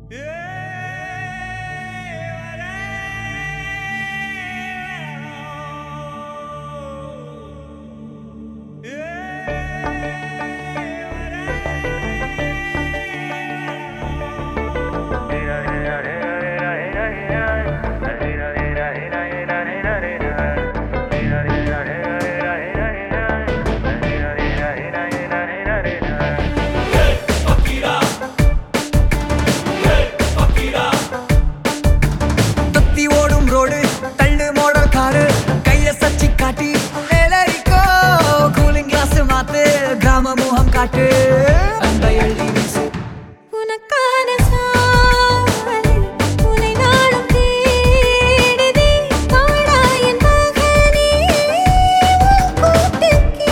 தொத்தி ஓடும் ரோடு தள்ளு modal car கைய சச்சி காட்டி மேலரிக்கோ கூலிங் கிளாஸ் மாத்து கிராம முகம் காட்டு அந்த எழுதி வீசு உனக்கான சாலை உன்னை நாடும் தேடுதே வாடா என் மகனே உன் கூட்டுக்கே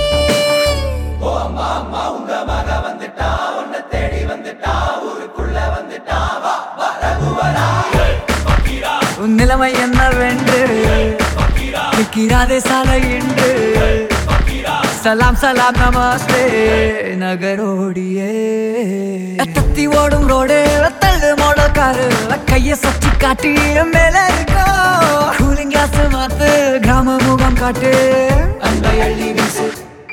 உன் நிலைமை என்னவென்று நிற்கிறாதே சாலை என்று சலாம் சலாம் நமஸ்தே நகரோடியே தத்தி ஓடும் ரோடு தள்ளு மோடல் காரு கைய சச்சி காட்டி மேல இருக்கோ கூலிங் கிளாஸ் மாத்து கிராம முகம் காட்டு அந்த எள்ளி வீசு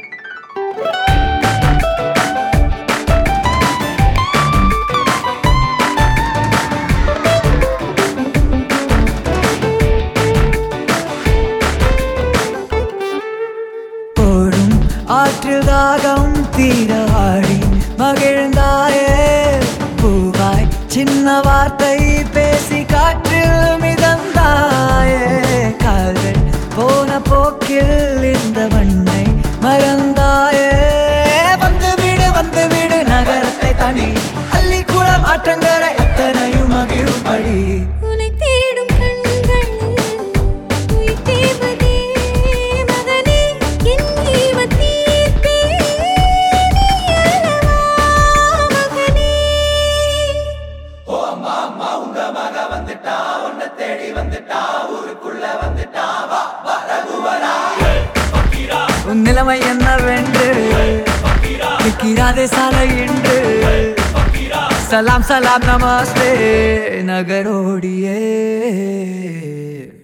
ஓடும் ஆற்றில் தாகம் தீர ஆடி மகிழ்ந்தாயே பூவாய் சின்ன வார்த்தை பேசி காற்றில் மிதந்தாயே கால்கள் போன போக்கில் இந்த மண்ணை மறந்தாயே வந்து வீடு வந்து வீடு நகரத்தை தனி அள்ளி குளம் ஆற்றங்கரை எத்தனையும் மகிழ்படி உன்னை தேடும் கண்கள் உயிர் தேவதே மகனே என் ஈவ தீர்த்தே நீ அல்லவா மகனே உன் நிலைமை என்னவென்று நிற்கிறாதே சாலை என்று சலாம் சலாம் நமஸ்தே நகரோடியே